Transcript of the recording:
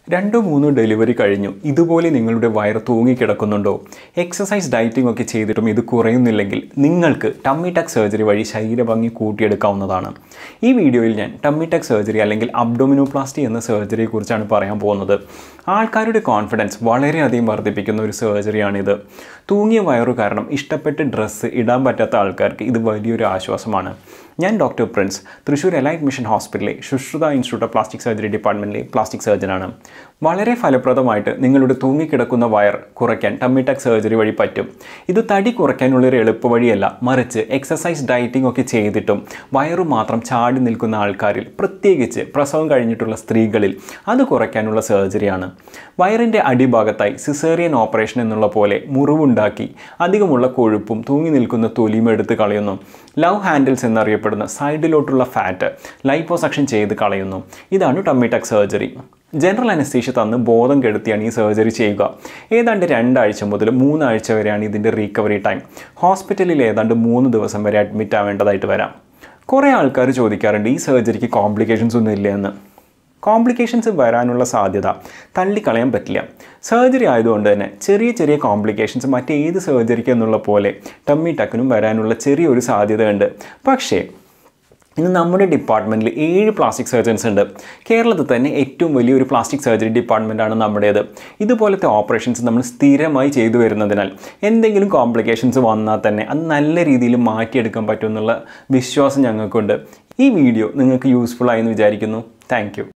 രണ്ടോ മൂന്നോ ഡെലിവറി കഴിഞ്ഞു ഇതുപോലെ നിങ്ങളുടെ വയർ തൂങ്ങിക്കിടക്കുന്നുണ്ടോ എക്സസൈസ് ഡയറ്റിംഗ് ഒക്കെ ചെയ്തിട്ടും ഇത് കുറയുന്നില്ലെങ്കിൽ നിങ്ങൾക്ക് ടമ്മി ടെക് സർജറി വഴി ശരീരഭംഗി കൂട്ടിയെടുക്കാവുന്നതാണ് ഈ വീഡിയോയിൽ ഞാൻ ടമ്മി ടെക് സർജറി അല്ലെങ്കിൽ അബ്ഡോമിനോപ്ലാസ്റ്റി എന്ന സർജറിയെക്കുറിച്ചാണ് പറയാൻ പോകുന്നത് ആൾക്കാരുടെ കോൺഫിഡൻസ് വളരെയധികം വർദ്ധിപ്പിക്കുന്ന ഒരു സർജറിയാണിത് തൂങ്ങിയ വയറു കാരണം ഇഷ്ടപ്പെട്ട ഡ്രസ്സ് ഇടാൻ പറ്റാത്ത ആൾക്കാർക്ക് ഇത് വലിയൊരു ആശ്വാസമാണ് ഞാൻ doctor Prince Thrissur elite mission ഹോസ്പിറ്റലിലെ Sushruta institute of plastic surgery ഡിപ്പാർട്ട്മെൻറ്റിലെ പ്ലാസ്റ്റിക് സർജനാണ് വളരെ ഫലപ്രദമായിട്ട് നിങ്ങളുടെ തൂങ്ങിക്കിടക്കുന്ന വയർ കുറയ്ക്കാൻ ടമ്മിടെക് സർജറി വഴി പറ്റും ഇത് തടി കുറയ്ക്കാനുള്ള ഒരു എളുപ്പ വഴിയല്ല മറിച്ച് എക്സസൈസ് ഡയറ്റിംഗ് ഒക്കെ ചെയ്തിട്ടും വയറു മാത്രം ചാടി നിൽക്കുന്ന ആൾക്കാരിൽ പ്രത്യേകിച്ച് പ്രസവം കഴിഞ്ഞിട്ടുള്ള സ്ത്രീകളിൽ അത് കുറയ്ക്കാനുള്ള സർജറിയാണ് വയറിൻ്റെ അടിഭാഗത്തായി സിസേറിയൻ ഓപ്പറേഷൻ എന്നുള്ള പോലെ മുറിവുണ്ടാക്കി അധികമുള്ള കൊഴുപ്പും തൂങ്ങി നിൽക്കുന്ന തൊലിയും എടുത്ത് കളയുന്നു ലവ് ഹാൻഡിൽസ് എന്നറിയപ്പെടുന്ന സൈഡിലോട്ടുള്ള ഫാറ്റ് ലൈപ്പോസക്ഷൻ ചെയ്ത് കളയുന്നു ഇതാണ് ടമ്മിടെക് സർജറി ജനറൽ അനസ്തീഷ്യ തന്ന് ബോധം കെടുത്തിയാണ് ഈ സർജറി ചെയ്യുക ഏതാണ്ട് രണ്ടാഴ്ച മുതൽ മൂന്നാഴ്ച വരെയാണ് ഇതിൻ്റെ റീകവറി ടൈം ഹോസ്പിറ്റലിൽ ഏതാണ്ട് മൂന്ന് ദിവസം വരെ അഡ്മിറ്റ് ആവേണ്ടതായിട്ട് വരാം കുറേ ആൾക്കാർ ചോദിക്കാറുണ്ട് ഈ സർജറിക്ക് കോംപ്ലിക്കേഷൻസ് ഒന്നും ഇല്ല എന്ന് കോംപ്ലിക്കേഷൻസ് വരാനുള്ള സാധ്യത തള്ളിക്കളയാൻ പറ്റില്ല സർജറി ആയതുകൊണ്ട് തന്നെ ചെറിയ ചെറിയ കോംപ്ലിക്കേഷൻസ് മറ്റേത് സർജറിക്ക് എന്നുള്ള പോലെ ടമ്മി ടക്കിനും വരാനുള്ള ചെറിയൊരു സാധ്യതയുണ്ട് പക്ഷേ ഇന്ന് നമ്മുടെ ഡിപ്പാർട്ട്മെൻറ്റിൽ ഏഴ് പ്ലാസ്റ്റിക് സർജൻസ് ഉണ്ട് കേരളത്തിൽ തന്നെ ഏറ്റവും വലിയൊരു പ്ലാസ്റ്റിക് സർജറി ഡിപ്പാർട്ട്മെൻറ്റാണ് നമ്മുടേത് ഇതുപോലത്തെ ഓപ്പറേഷൻസ് നമ്മൾ സ്ഥിരമായി ചെയ്തു വരുന്നതിനാൽ എന്തെങ്കിലും കോംപ്ലിക്കേഷൻസ് വന്നാൽ തന്നെ അത് നല്ല രീതിയിൽ മാറ്റിയെടുക്കാൻ പറ്റുമെന്നുള്ള വിശ്വാസം ഞങ്ങൾക്കുണ്ട് ഈ വീഡിയോ നിങ്ങൾക്ക് യൂസ്ഫുൾ ആയെന്ന് വിചാരിക്കുന്നു താങ്ക്